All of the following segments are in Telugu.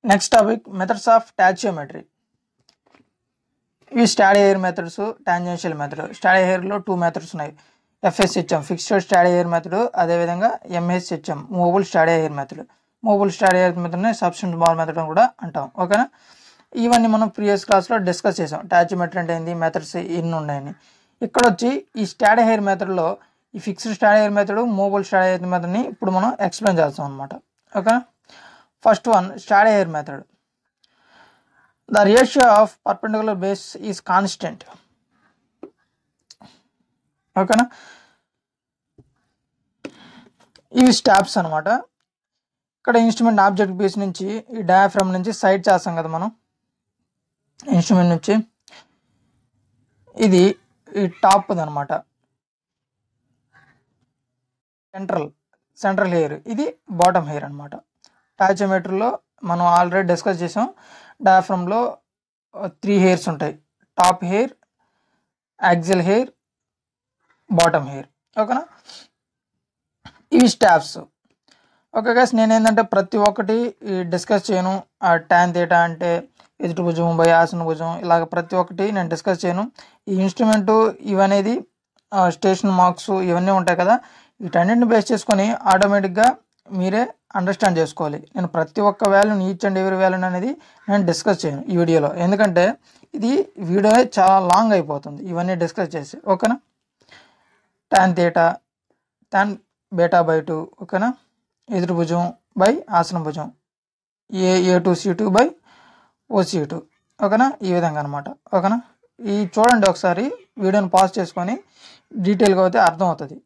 next topic methods of tacheometry ఇవి stadia hair methods tangential method stadia హెయిర్లో టూ మెథడ్స్ ఉన్నాయి FSHM fixed stadia hair method అదేవిధంగా MHHM movable stadia hair method movable stadia hair మెథడ్ని సబ్స్టెంట్ బాల్ మెథడ్ అని కూడా అంటాం ఓకేనా ఇవన్నీ మనం ప్రీవియస్ క్లాస్లో డిస్కస్ చేసాం టాచియోమెట్రీ అంటే ఏంది మెథడ్స్ ఎన్ని ఉన్నాయని ఇక్కడ వచ్చి ఈ స్టాడీ హెయిర్ మెథడ్లో ఈ fixed stadia hair method movable stadia hair మెథడ్ని ఇప్పుడు మనం ఎక్స్ప్లెయిన్ చేస్తాం అనమాట ఓకేనా first one stadia hair method the ratio of perpendicular base is constant ఓకేనా ఇవి స్టాప్స్ అనమాట ఇక్కడ ఇన్స్ట్రుమెంట్ ఆబ్జెక్ట్ బేస్ నుంచి ఈ డయాఫ్రమ్ నుంచి సైడ్ చేస్తాం కదా మనం ఇన్స్ట్రుమెంట్ నుంచి ఇది ఈ టాప్ అనమాట సెంట్రల్ సెంట్రల్ హెయిర్ ఇది బాటమ్ హెయిర్ అనమాట టాచోమీటర్లో మనం ఆల్రెడీ డిస్కస్ చేసాం డయాఫ్రమ్లో త్రీ హెయిర్స్ ఉంటాయి top hair axial hair bottom hair ఓకేనా ఇవి స్టాప్స్ ఓకే గైస్ నేను ఏంటంటే ప్రతి ఒక్కటి డిస్కస్ చేయను ఆ ట్యాన్ తేటా అంటే ఎదుటి భుజం బై ఆసన భుజం ఇలాగ ప్రతి ఒక్కటి నేను డిస్కస్ చేయను ఈ ఇన్స్ట్రుమెంటు ఇవనేది స్టేషన్ మార్క్స్ ఇవన్నీ ఉంటాయి కదా వీటన్నిటిని బేస్ చేసుకొని ఆటోమేటిక్గా మీరే అండర్స్టాండ్ చేసుకోవాలి నేను ప్రతి ఒక్క వాల్యూని ఈచ్ అండ్ ఎవరి వాల్యూని అనేది నేను డిస్కస్ చేయను ఈ వీడియోలో ఎందుకంటే ఇది వీడియో చాలా లాంగ్ అయిపోతుంది ఇవన్నీ డిస్కస్ చేసి ఓకేనా tan theta tan beta by two ఓకేనా ఎదురు భుజం బై ఆసన భుజం A A two C two by O C two ఓకేనా ఈ విధంగా అనమాట ఓకేనా ఈ చూడండి ఒకసారి వీడియోని పాజ్ చేసుకొని డీటెయిల్గా అయితే అర్థం అవుతుంది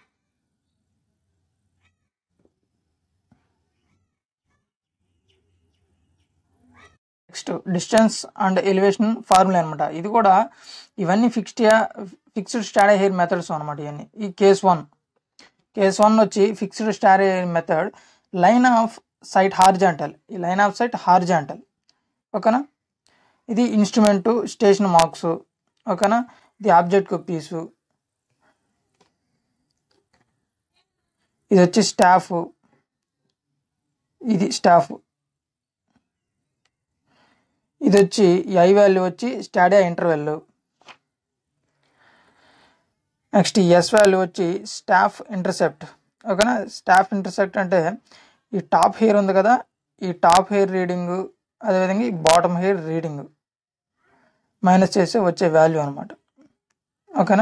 next distance and elevation formula అనమాట ఇది కూడా ఇవన్నీ fixed fixed stadia hair methods అనమాట ఇవన్నీ ఈ కేస్ వన్ కేస్ వన్ వచ్చి fixed stadia hair method line of sight horizontal ఈ లైన్ ఆఫ్ సైట్ హార్జాంటల్ ఓకేనా ఇది ఇన్స్ట్రుమెంటు స్టేషన్ మార్క్స్ ఓకేనా ఇది ఆబ్జెక్ట్ పీసు ఇది వచ్చి స్టాఫ్ ఇది స్టాఫ్ ఇది వచ్చి ఈ ఐ వాల్యూ వచ్చి స్టాడియా ఇంటర్వెల్ నెక్స్ట్ ఈ ఎస్ వాల్యూ వచ్చి స్టాఫ్ ఇంటర్సెప్ట్ ఓకేనా స్టాఫ్ ఇంటర్సెప్ట్ అంటే ఈ టాప్ హెయిర్ ఉంది కదా ఈ టాప్ హెయిర్ రీడింగ్ అదేవిధంగా ఈ బాటమ్ హెయిర్ రీడింగ్ మైనస్ చేసి వచ్చే వాల్యూ అనమాట ఓకేనా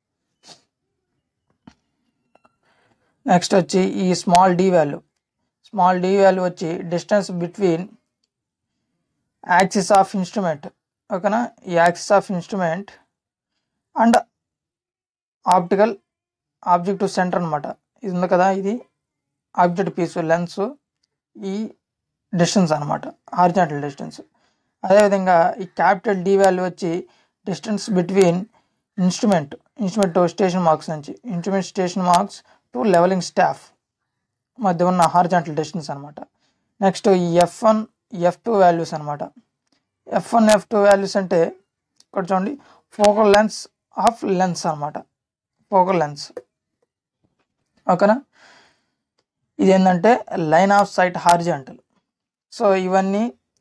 నెక్స్ట్ వచ్చి ఈ small D value small D value వచ్చి distance between axis of instrument ఓకేనా ఈ axis of instrument and optical objective centre అనమాట ఇది ఉంది కదా ఇది ఆబ్జెక్ట్ పీస్ లెన్స్ ఈ డిస్టెన్స్ అనమాట హార్జాంటల్ డిస్టెన్స్ అదేవిధంగా ఈ క్యాపిటల్ డి వాల్యూ వచ్చి distance between instrument instrument station marks నుంచి instrument station marks to levelling staff మధ్య ఉన్న హార్జాంటల్ డిస్టెన్స్ అనమాట నెక్స్ట్ ఈ F one F two values అనమాట F one F two values అంటే ఇక్కడ చూడండి ఫోకల్ లెన్స్ ఆఫ్ లెన్స్ అనమాట ఫోకల్ లెన్స్ ఓకేనా ఇది ఏంటంటే line of sight horizontal so ఇవన్నీ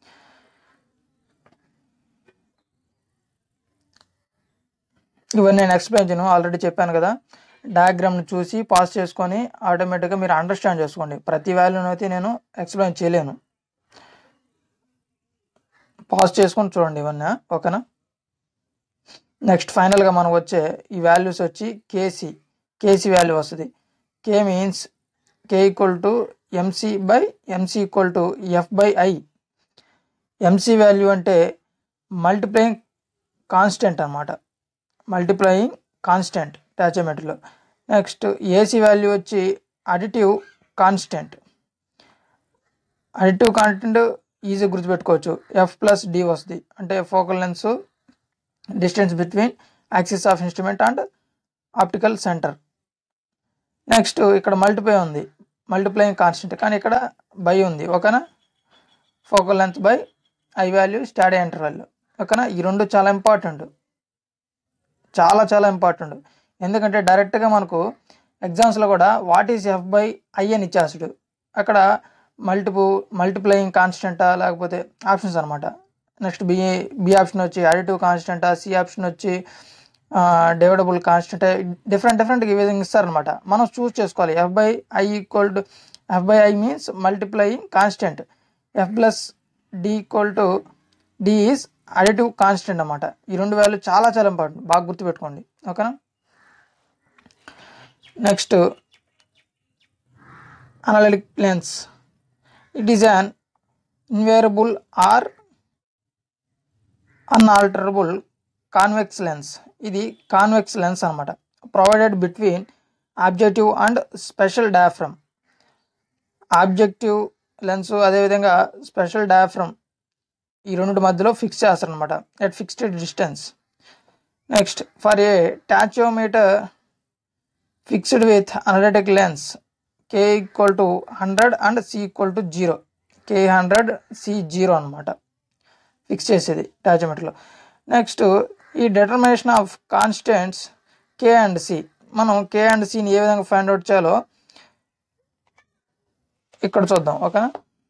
ఇవన్నీ నేను ఎక్స్ప్లెయిన్ చేయను ఆల్రెడీ చెప్పాను కదా డయాగ్రామ్ని చూసి పాస్ చేసుకొని ఆటోమేటిక్గా మీరు అండర్స్టాండ్ చేసుకోండి ప్రతి వాల్యూని అయితే నేను ఎక్స్ప్లెయిన్ చేయలేను పాజ్ చేసుకొని చూడండి ఇవన్నీ ఓకేనా నెక్స్ట్ ఫైనల్గా మనకు వచ్చే ఈ వాల్యూస్ వచ్చి కేసీ కేసీ వాల్యూ వస్తుంది K means K equal to MC by MC equal to F by I MC value అంటే మల్టిప్లయింగ్ కాన్స్టెంట్ అనమాట మల్టిప్లయింగ్ కాన్స్టెంట్ టాచోమెట్రీలో నెక్స్ట్ ఏసీ వాల్యూ వచ్చి additive constant additive constant easy గుర్తుపెట్టుకోవచ్చు ఎఫ్ ప్లస్ డి వస్తుంది అంటే focal lens distance between axis of instrument and optical centre next ఇక్కడ మల్టిప్లై ఉంది మల్టిప్లైయింగ్ కాన్స్టెంట్ కానీ ఇక్కడ బై ఉంది ఓకేనా focal length by I value stadia interval ఓకేనా ఈ రెండు చాలా ఇంపార్టెంట్ చాలా చాలా ఇంపార్టెంట్ ఎందుకంటే డైరెక్ట్గా మనకు ఎగ్జామ్స్లో కూడా what is F by I అని ఇచ్చేస్తాడు అక్కడ మల్టిపుల్ మల్టిప్లయింగ్ కాన్స్టెంటా లేకపోతే ఆప్షన్స్ అనమాట నెక్స్ట్ బి బి ఆప్షన్ వచ్చి అడిటివ్ కాన్స్టెంటా సి ఆప్షన్ వచ్చి డివైడబుల్ కాన్స్టెంట్ డిఫరెంట్ డిఫరెంట్ ఈ విధంగా ఇస్తారనమాట మనం చూస్ చేసుకోవాలి F by I equal to F by I means multiplying constant F plus D equal to D is additive constant అనమాట ఈ రెండు వాల్యూ చాలా చాలా ఇంపార్టెంట్ బాగా గుర్తుపెట్టుకోండి ఓకేనా next anallatic lens it is an invariable or unalterable convex lens ఇది కాన్వెక్స్ లెన్స్ అనమాట provided between objective and special diaphragm objective lens అదేవిధంగా స్పెషల్ డయాఫ్రమ్ ఈ రెండు మధ్యలో ఫిక్స్ చేస్తారనమాట at fixed distance next for a tacheometer fixed with anallatic lens K equal to hundred and C equal to zero K hundred C zero అనమాట ఫిక్స్ చేసేది టాచోమీటర్లో నెక్స్ట్ ఈ determination of constants K and C మనం కే అండ్ సిని ఏ విధంగా ఫైండ్ అవుట్ చేయాలో ఇక్కడ చూద్దాం ఓకేనా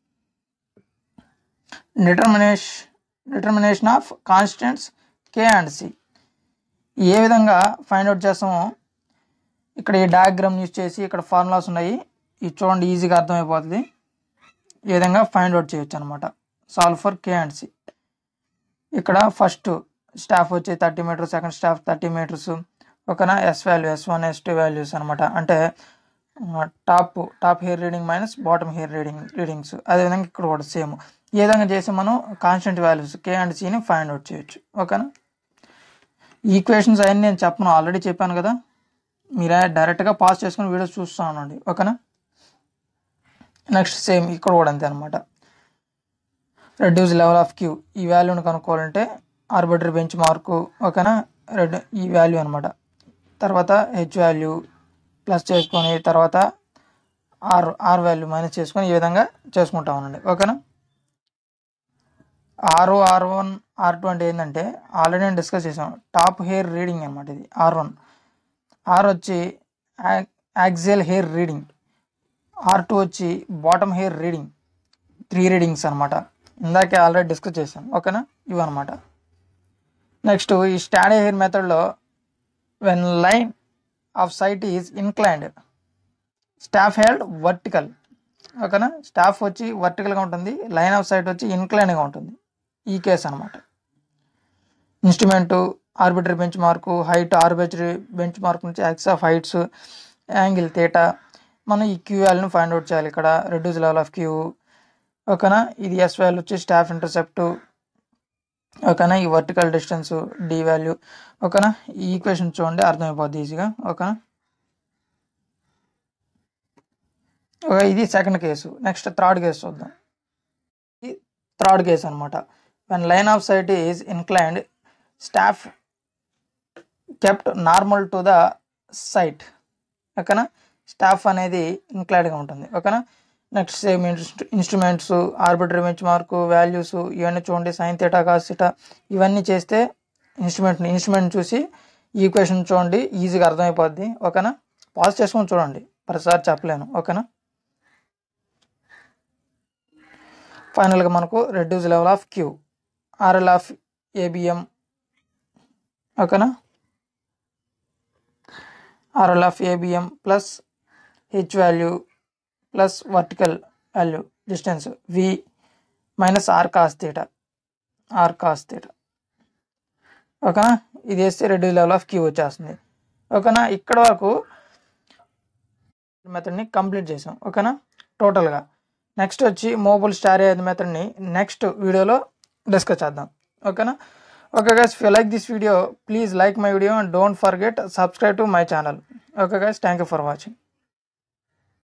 determination determination of constants K and C ఏ విధంగా ఫైండ్ అవుట్ చేస్తామో ఇక్కడ ఈ డయాగ్రామ్ యూజ్ చేసి ఇక్కడ ఫార్ములాస్ ఉన్నాయి ఇది చూడండి ఈజీగా అర్థమైపోతుంది ఈ విధంగా ఫైండ్ అవుట్ చేయొచ్చు అనమాట solve for K and C ఇక్కడ ఫస్ట్ స్టాఫ్ వచ్చి thirty metres second staff thirty metres ఓకేనా S value S one S two values అనమాట అంటే top top hair reading minus bottom hair reading readings అదేవిధంగా ఇక్కడ కూడా సేమ్ ఈ విధంగా చేసి మనం కాన్స్టెంట్ వాల్యూస్ కే అండ్ సిని ఫైండ్ అవుట్ చేయొచ్చు ఓకేనా ఈక్వేషన్స్ అవన్నీ నేను చెప్పను ఆల్రెడీ చెప్పాను కదా మీరు డైరెక్ట్గా పాస్ చేసుకుని వీడియోస్ చూస్తూ ఉండండి ఓకేనా నెక్స్ట్ సేమ్ ఇక్కడ కూడా అంతే అనమాట రెడ్యూస్ లెవెల్ ఆఫ్ క్యూ ఈ వాల్యూని కనుక్కోవాలంటే ఆర్బిటరీ బెంచ్ మార్కు ఓకేనా రెడ్ ఈ వాల్యూ అనమాట తర్వాత హెచ్ వాల్యూ ప్లస్ చేసుకొని తర్వాత ఆర్ ఆర్ వాల్యూ మైనస్ చేసుకొని ఈ విధంగా చేసుకుంటా ఉండండి ఓకేనా R R one R two అంటే ఏంటంటే ఆల్రెడీ నేను డిస్కస్ చేసాం టాప్ హెయిర్ రీడింగ్ అనమాట ఇది ఆర్ వన్ ఆర్ వచ్చి axial hair reading R two వచ్చి bottom hair reading three readings అనమాట ఇందాకే ఆల్రెడీ డిస్కస్ చేసాం ఓకేనా ఇవన్నమాట నెక్స్ట్ ఈ స్టాడీ హెయిర్ మెథడ్లో when line of sight is inclined staff held vertical ఓకేనా స్టాఫ్ వచ్చి వర్టికల్గా ఉంటుంది లైన్ ఆఫ్ సైట్ వచ్చి ఇన్క్లైన్గా ఉంటుంది ఈ కేస్ అనమాట instrument arbitrary bench mark height arbitrary bench mark నుంచి axis of heights angle theta మనం ఈ క్యూ వాల్యూని ఫైండ్ అవుట్ చేయాలి ఇక్కడ రెడ్యూస్ లెవెల్ ఆఫ్ క్యూ ఓకేనా ఇది ఎస్ వాల్యూ వచ్చి స్టాఫ్ ఇంటర్సెప్ట్ ఓకేనా ఈ వర్టికల్ డిస్టెన్స్ డి వాల్యూ ఓకేనా ఈ ఈక్వేషన్ చూడండి అర్థమైపోద్ది ఈజీగా ఓకేనా ఓకే ఇది second case next third case చూద్దాం ఈ థర్డ్ కేసు అనమాట when line of sight is inclined staff kept normal to the sight ఓకేనా స్టాఫ్ అనేది ఇంక్లైడ్గా ఉంటుంది ఓకేనా నెక్స్ట్ same instruments arbitrary bench mark values ఇవన్నీ చూడండి సైన్ థీటా కాస్ థీటా ఇవన్నీ చేస్తే ఇన్స్ట్రుమెంట్ ఇన్స్ట్రుమెంట్ చూసి ఈక్వేషన్ చూడండి ఈజీగా అర్థమైపోద్ది ఓకేనా పాజ్ చేసుకొని చూడండి ప్రతిసారి చెప్పలేను ఓకేనా ఫైనల్గా మనకు reduce level of Q RL of ABM ఓకేనా RL of ABM plus H value plus vertical value distance V minus R cos theta R cos theta ఓకేనా ఇది వేస్తే రెడ్యూస్ లెవెల్ ఆఫ్ క్యూ వచ్చేస్తుంది ఓకేనా ఇక్కడ వరకు మెథడ్ని కంప్లీట్ చేసాం ఓకేనా టోటల్గా నెక్స్ట్ వచ్చి మోబుల్ స్టార్ అయ్యేది మెథడ్ని నెక్స్ట్ వీడియోలో డిస్కస్ చేద్దాం ఓకేనా okay guys you like this video please like my video and don't forget subscribe to my channel okay guys thank you for watching